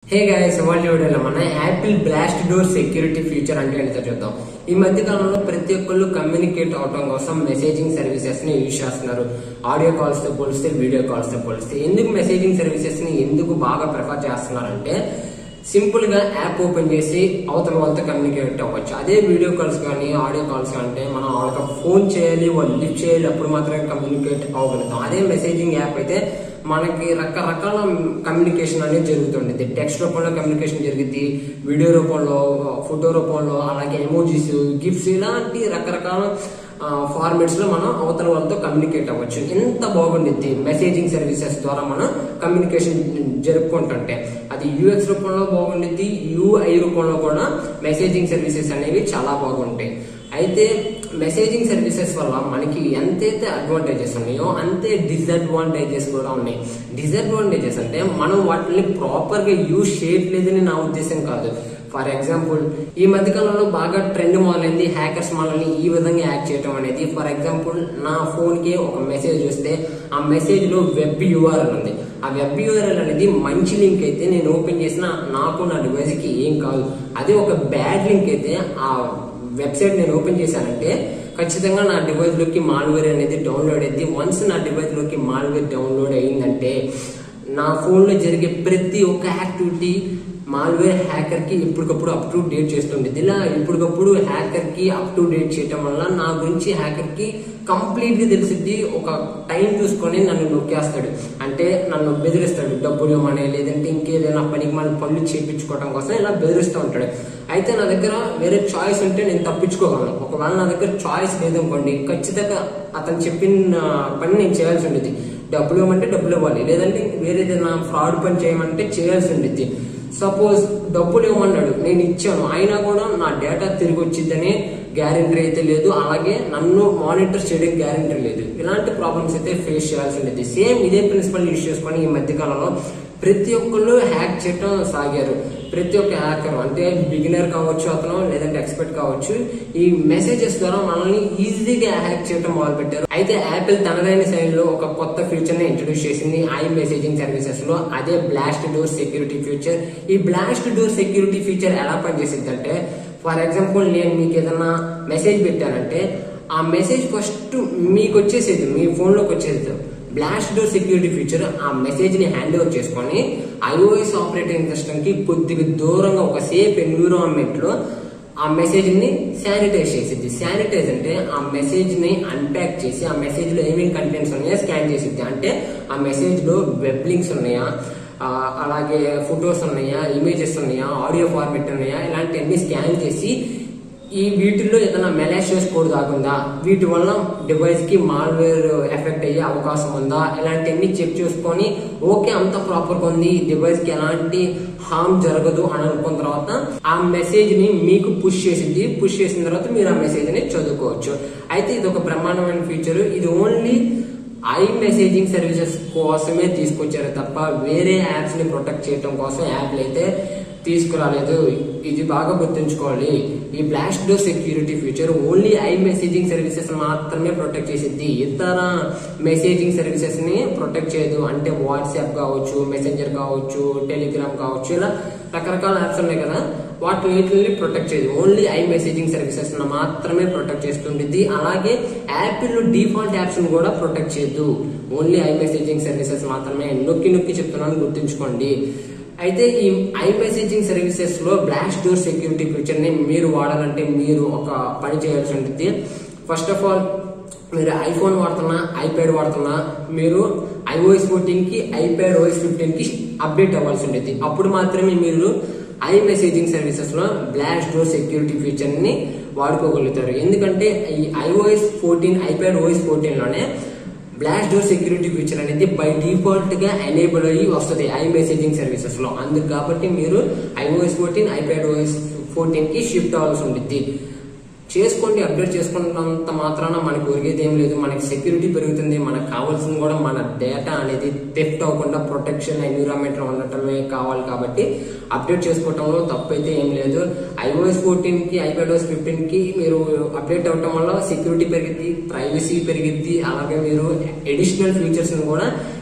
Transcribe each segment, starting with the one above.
hey guys ఇవాళ వీడియోలో మన Apple blast door security feature అంటే ఏంటో చూద్దాం ఈ మధ్య కాలంలో ప్రతి ఒక్కళ్ళు కమ్యూనికేట్ అవడం కోసం మెసేజింగ్ సర్వీసెస్ ని యూజ్ చేస్తున్నారు ఆడియో కాల్స్ తో పోలిస్తే వీడియో కాల్స్ తో పోలిస్తే ఎందుకు మెసేజింగ్ సర్వీసెస్ ని ఎందుకు బాగా ప్రిఫర్ చేస్తున్నారంటే సింపుల్ గా యాప్ ఓపెన్ చేసి అవతల వాళ్ళతో కమ్యూనికేట్ అవ్వచ్చు అదే వీడియో కాల్స్ కానీ ఆడియో కాల్స్ అంటే మనం వాళ్ళకి ఫోన్ చేయాలి వాళ్ళు లిఫ్ట్ చేయాలి అప్పుడు మాత్రమే కమ్యూనికేట్ అవ్వగలుగుతాం అదే మెసేజింగ్ యాప్ అయితే మనకి రకరకాల కమ్యూనికేషన్ అనేది జరుగుతుండేది టెక్స్ట్ రూపంలో కమ్యూనికేషన్ జరిగింది వీడియో రూపంలో ఫోటో రూపంలో అలాగే ఎమోజీస్ గిఫ్ట్స్ ఇలాంటి రకరకాల ఫార్మాట్స్ లో మనం అవతల వాళ్ళతో కమ్యూనికేట్ అవ్వచ్చు ఎంత బాగుండిద్ది మెసేజింగ్ సర్వీసెస్ ద్వారా మనం కమ్యూనికేషన్ జరుపుకుంటుంటే అది యూఎక్స్ రూపంలో బాగుండిద్ది యూఐ రూపంలో కూడా మెసేజింగ్ సర్వీసెస్ అనేవి చాలా బాగుంటాయి అయితే మెసేజింగ్ సర్వీసెస్ వల్ల మనకి ఎంతైతే అడ్వాంటేజెస్ ఉన్నాయో అంతే డిసడ్వాంటేజెస్ కూడా ఉన్నాయి డిసడ్వాంటేజెస్ అంటే మనం వాటిని ప్రాపర్ గా యూజ్ చేయట్లేదని నా ఉద్దేశం కాదు ఫర్ ఎగ్జాంపుల్ ఈ మధ్య కాలంలో బాగా ట్రెండ్ మొదలైంది హ్యాకర్స్ మనల్ని ఈ విధంగా యాక్ట్ చేయడం అనేది ఫర్ ఎగ్జాంపుల్ నా ఫోన్ కి ఒక మెసేజ్ వస్తే ఆ మెసేజ్ లో వెబ్ యూఆర్ఎల్ ఉంది ఆ వెబ్ యూఆర్ఎల్ అనేది మంచి లింక్ అయితే నేను ఓపెన్ చేసిన నాకు నా డివైస్ కి ఏం కాదు అదే ఒక బ్యాడ్ లింక్ అయితే ఆ వెబ్సైట్ నేను ఓపెన్ చేశానంటే ఖచ్చితంగా నా డివైస్ లోకి మాల్వేర్ అనేది డౌన్లోడ్ అయింది వన్స్ నా డివైస్ లోకి మాల్వేర్ డౌన్లోడ్ అయిందంటే నా ఫోన్ లో జరిగే ప్రతి ఒక్క యాక్టివిటీ మాల్వేర్ హ్యాకర్ కి ఇప్పటికప్పుడు అప్ టు డేట్ చేస్తుండేది ఇలా ఇప్పటికప్పుడు హ్యాకర్ కి అప్ టు డేట్ చేయటం వల్ల నా గురించి హ్యాకర్ కి కంప్లీట్ గా తెలిసిద్ది ఒక టైం చూసుకొని నన్ను నొక్కేస్తాడు అంటే నన్ను బెదిరిస్తాడు డబ్బులు ఇవ్వమని లేదంటే ఇంకేదైనా పనికి మన పనులు చేయించుకోవడం కోసం ఇలా బెదిరిస్తూ ఉంటాడు అయితే నా దగ్గర వేరే చాయిస్ ఉంటే నేను తప్పించుకోగలను ఒకవేళ నా దగ్గర చాయిస్ లేదనుకోండి ఖచ్చితంగా అతను చెప్పిన పని నేను చేయాల్సి ఉండేది డబ్బులు ఇవ్వమంటే డబ్బులు ఇవ్వాలి లేదంటే వేరేదైనా ఫ్రాడ్ పని చేయమంటే చేయాల్సి ఉండేది సపోజ్ డబ్బులు ఇవ్వమన్నాడు నేను ఇచ్చాను అయినా కూడా నా డేటా తిరిగి వచ్చిందని గ్యారెంటీ అయితే లేదు అలాగే నన్ను మానిటర్ చేయడం గ్యారెంటీ లేదు ఇలాంటి ప్రాబ్లమ్స్ అయితే ఫేస్ చేయాల్సి ఉండేది సేమ్ ఇదే ప్రిన్సిపల్ యూస్ చేసుకొని ఈ మధ్య కాలంలో ప్రతి ఒక్కళ్ళు హ్యాక్ చేయటం సాగారు ప్రతి ఒక్క హ్యాకర్ అంటే బిగినర్ కావచ్చు అతను లేదంటే ఎక్స్పర్ట్ కావచ్చు ఈ మెసేజెస్ ద్వారా మనల్ని ఈజీగా హ్యాక్ చేయడం మొదలు పెట్టారు అయితే యాపిల్ తనదైన శైలిలో ఒక కొత్త ఫీచర్ ని ఇంట్రొడ్యూస్ చేసింది ఐ మెసేజింగ్ సర్వీసెస్ లో అదే బ్లాస్ట్ డోర్ సెక్యూరిటీ ఫీచర్ ఈ బ్లాస్ట్ డోర్ సెక్యూరిటీ ఫీచర్ ఎలా పనిచేసింది అంటే ఫర్ ఎగ్జాంపుల్ నేను మీకు ఏదైనా మెసేజ్ పెట్టానంటే ఆ మెసేజ్ ఫస్ట్ మీకు వచ్చేసేది మీ ఫోన్ లోకి వచ్చేది బ్లాస్ట్ డోర్ సెక్యూరిటీ ఫీచర్ ఆ మెసేజ్ ని హ్యాండ్ ఓవర్ చేసుకొని ఐఓఎస్ ఆపరేటింగ్ సిస్టమ్ కి కొద్దిగా దూరంగా ఒక సేఫ్ ఎన్విరాన్మెంట్ లో ఆ మెసేజ్ ని శానిటైజ్ చేసిద్ది శానిటైజ్ అంటే ఆ మెసేజ్ ని అన్ప్యాక్ చేసి ఆ మెసేజ్ లో ఏమేమి కంటెంట్స్ ఉన్నాయో స్కాన్ చేసిద్ది అంటే ఆ మెసేజ్ లో వెబ్ లింక్స్ ఉన్నాయా అలాగే ఫొటోస్ ఉన్నాయా ఇమేజెస్ ఉన్నాయా ఆడియో ఫార్మెట్ ఉన్నాయా ఇలాంటివన్నీ స్కాన్ చేసి ఈ వీటిల్లో ఏదైనా మెలాషియస్ కోడ్ దాకుందా వీటి వల్ల డివైస్ కి మాల్వేర్ ఎఫెక్ట్ అయ్యే అవకాశం ఉందా ఇలాంటివన్నీ చెక్ చేసుకొని ఓకే అంత ప్రాపర్ గా ఉంది డివైస్ కి ఎలాంటి హార్మ్ జరగదు అని అనుకున్న తర్వాత ఆ మెసేజ్ ని మీకు పుష్ చేసింది పుష్ చేసిన తర్వాత మీరు ఆ మెసేజ్ ని చదువుకోవచ్చు అయితే ఇది ఒక బ్రహ్మాండమైన ఫీచర్ ఇది ఓన్లీ ఐ మెసేజింగ్ సర్వీసెస్ కోసమే తీసుకొచ్చారు తప్ప వేరే యాప్స్ ని ప్రొటెక్ట్ చేయడం కోసం యాప్లు అయితే తీసుకురాలేదు ఇది బాగా గుర్తుంచుకోవాలి ఈ blast door security feature only I messaging services మాత్రమే ప్రొటెక్ట్ చేసింది ఇతర మెసేజింగ్ సర్వీసెస్ ని ప్రొటెక్ట్ చేయదు అంటే వాట్సాప్ కావచ్చు మెసెంజర్ కావచ్చు టెలిగ్రామ్ కావచ్చు ఇలా రకరకాల యాప్స్ ఉన్నాయి కదా వాటి వీటిని ప్రొటెక్ట్ చేయదు ఓన్లీ ఐ మెసేజింగ్ సర్వీసెస్ మాత్రమే ప్రొటెక్ట్ చేస్తుంటుంది అలాగే యాపిల్ డిఫాల్ట్ యాప్స్ కూడా ప్రొటెక్ట్ చేయదు ఓన్లీ ఐ మెసేజింగ్ సర్వీసెస్ మాత్రమే నొక్కి నొక్కి చెప్తున్నాను గుర్తుంచుకోండి అయితే ఈ ఐ మెసేజింగ్ సర్వీసెస్ లో బ్లాస్ట్ డోర్ సెక్యూరిటీ ఫీచర్ ని మీరు వాడాలంటే మీరు ఒక పని చేయాల్సి ఉంటుంది ఫస్ట్ ఆఫ్ ఆల్ మీరు ఐఫోన్ వాడుతున్నా ఐప్యాడ్ వాడుతున్నా మీరు ఐఓఎస్ ఫోర్టీన్ కి ఐప్యాడ్ ఓఎస్ ఫిఫ్టీన్ కి అప్డేట్ అవ్వాల్సి ఉండేది అప్పుడు మాత్రమే మీరు ఐ మెసేజింగ్ సర్వీసెస్ లో బ్లాస్ట్ డోర్ సెక్యూరిటీ ఫీచర్ ని వాడుకోగలుగుతారు ఎందుకంటే ఈ iOS fourteen iPad OS fourteen లోనే బ్లాస్ట్ డోర్ సెక్యూరిటీ ఫీచర్ అనేది బై డిఫాల్ట్ గా ఎనేబుల్ అయ్యి వస్తుంది ఐ మెసేజింగ్ సర్వీసెస్ లో అందుకు కాబట్టి మీరు iOS fourteen iPad OS fourteen కి షిఫ్ట్ అవ్వాల్సి ఉంటుంది చేసుకోండి అప్డేట్ చేసుకున్నంత మాత్రాన మనకు ఒరిగేది ఏం లేదు మనకి సెక్యూరిటీ పెరుగుతుంది మనకు కావాల్సింది కూడా మన డేటా అనేది థెఫ్ట్ అవ్వకుండా ప్రొటెక్షన్ ఎన్విరాన్మెంట్ లో ఉండటమే కావాలి కాబట్టి అప్డేట్ చేసుకోవటంలో తప్పు అయితే ఏం లేదు ఐఓఎస్ ఫోర్టీన్ కి ఐపీఎస్ ఫిఫ్టీన్ కి మీరు అప్డేట్ అవ్వటం వల్ల సెక్యూరిటీ పెరిగిద్ది ప్రైవసీ పెరిగిద్ది అలాగే మీరు అడిషనల్ ఫీచర్స్ కూడా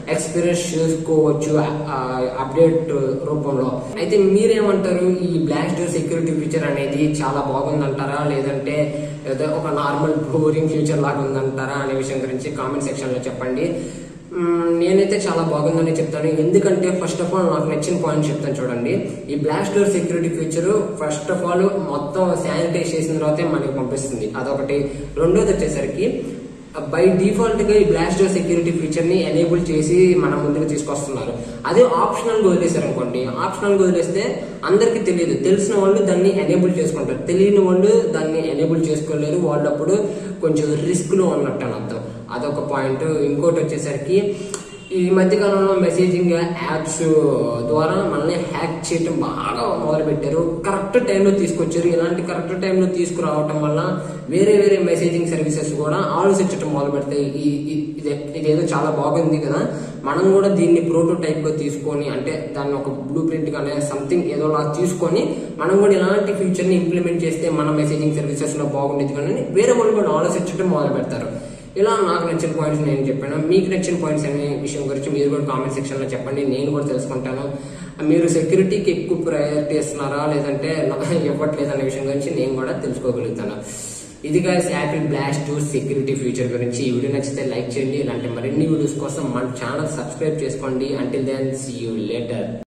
ఎక్స్పీరియన్స్ చేసుకోవచ్చు అప్డేట్ రూపంలో అయితే మీరేమంటారు ఈ బ్లాక్ డోర్ సెక్యూరిటీ ఫీచర్ అనేది చాలా బాగుందంటారా లేదంటే ఏదో ఒక నార్మల్ బోరింగ్ ఫీచర్ లాగా ఉందంటారా అనే విషయం గురించి కామెంట్ సెక్షన్ లో చెప్పండి మ్మ్, నేనైతే చాలా బాగుందని చెప్తాను ఎందుకంటే ఫస్ట్ ఆఫ్ ఆల్ నాకు నచ్చిన పాయింట్ చెప్తాను చూడండి ఈ blast door security feature first of all మొత్తం శానిటైజ్ చేసిన తర్వాతే మనకి పంపిస్తుంది అదొకటి రెండోది వచ్చేసరికి బై డిఫాల్ట్ గా ఈ బ్లాస్ట్ డోర్ సెక్యూరిటీ ఫీచర్ ని ఎనేబుల్ చేసి మన ముందుకు తీసుకొస్తున్నారు అదే ఆప్షనల్ గా వదిలేశారు అనుకోండి ఆప్షనల్ గా వదిలేస్తే అందరికి తెలియదు తెలిసిన వాళ్ళు దాన్ని ఎనేబుల్ చేసుకుంటారు తెలియని వాళ్ళు దాన్ని ఎనేబుల్ చేసుకోలేరు వాళ్ళు అప్పుడు కొంచెం రిస్క్ లో ఉన్నట్టు అని అర్థం అదొక పాయింట్ ఇంకోటి వచ్చేసరికి ఈ మధ్య కాలంలో మెసేజింగ్ యాప్స్ ద్వారా మనల్ని హ్యాక్ చేయటం బాగా మొదలు పెట్టారు కరెక్ట్ టైంలో తీసుకొచ్చారు ఇలాంటి కరెక్ట్ టైంలో తీసుకురావటం వల్ల వేరే వేరే మెసేజింగ్ సర్వీసెస్ కూడా ఆలోచించటం మొదలు పెడతాయి ఈ ఈ- ఇదే- ఇదేదో చాలా బాగుంది కదా మనం కూడా దీన్ని ప్రోటోటైప్ గా తీసుకొని అంటే దాన్ని ఒక బ్లూ ప్రింట్ గానే సంథింగ్ ఏదోలా తీసుకొని మనం కూడా ఇలాంటి ఫీచర్ ని ఇంప్లిమెంట్ చేస్తే మన మెసేజింగ్ సర్వీసెస్ లో బాగుండేది కానీ వేరే వాళ్ళు కూడా ఆలోచించడం మొదలు పెడతారు ఇలా నాకు నచ్చిన పాయింట్స్ నేను చెప్పాను మీకు నచ్చిన పాయింట్స్ అనే విషయం గురించి మీరు కూడా కామెంట్ సెక్షన్ లో చెప్పండి నేను కూడా తెలుసుకుంటాను మీరు సెక్యూరిటీకి ఎక్కువ ప్రయారిటీ ఇస్తున్నారా లేదంటే నాకు ఇవ్వట్లేదు అనే విషయం గురించి నేను కూడా తెలుసుకోగలుగుతాను ఇది guys Apple blast security future గురించి ఈ వీడియో నచ్చితే లైక్ చేయండి ఇలాంటి మరిన్ని వీడియోస్ కోసం మన ఛానల్ సబ్స్క్రైబ్ చేసుకోండి until then see you later